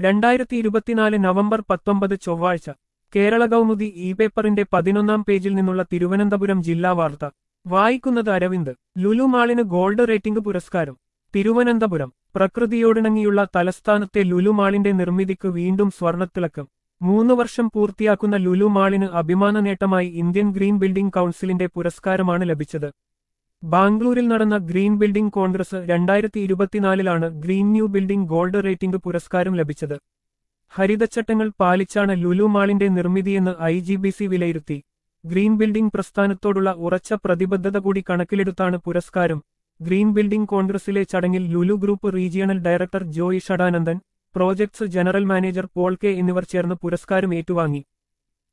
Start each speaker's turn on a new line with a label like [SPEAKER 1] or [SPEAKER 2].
[SPEAKER 1] രണ്ടായിരത്തി ഇരുപത്തിനാല് നവംബർ പത്തൊമ്പത് ചൊവ്വാഴ്ച കേരള കൗമുദി ഇ പേപ്പറിന്റെ പതിനൊന്നാം പേജിൽ നിന്നുള്ള തിരുവനന്തപുരം ജില്ലാ വാർത്ത വായിക്കുന്നത് അരവിന്ദ് ലുലു മാളിന് ഗോൾഡ് റേറ്റിംഗ് പുരസ്കാരം തിരുവനന്തപുരം പ്രകൃതിയോടിണങ്ങിയുള്ള തലസ്ഥാനത്തെ ലുലു മാളിന്റെ നിർമ്മിതിക്ക് വീണ്ടും സ്വർണത്തിളക്കം മൂന്ന് വർഷം പൂർത്തിയാക്കുന്ന ലുലു മാളിന് അഭിമാന നേട്ടമായി ഇന്ത്യൻ ഗ്രീൻ ബിൽഡിംഗ് കൗൺസിലിന്റെ പുരസ്കാരമാണ് ലഭിച്ചത് ബാംഗ്ലൂരിൽ നടന്ന ഗ്രീൻ ബിൽഡിംഗ് കോൺഗ്രസ് രണ്ടായിരത്തി ഇരുപത്തിനാലിലാണ് green new building gold rating പുരസ്കാരം ലഭിച്ചത് ഹരിതച്ചട്ടങ്ങൾ പാലിച്ചാണ് ലുലു മാളിന്റെ നിർമ്മിതിയെന്ന് ഐ ജി ബി സി വിലയിരുത്തി ഗ്രീൻ ബിൽഡിംഗ് പ്രസ്ഥാനത്തോടുള്ള ഉറച്ച പ്രതിബദ്ധത കൂടി കണക്കിലെടുത്താണ് പുരസ്കാരം ഗ്രീൻ ബിൽഡിംഗ് കോൺഗ്രസിലെ ചടങ്ങിൽ Lulu group regional director Joy Shadanandan projects general manager Paul K എന്നിവർ ചേർന്ന് പുരസ്കാരം ഏറ്റുവാങ്ങി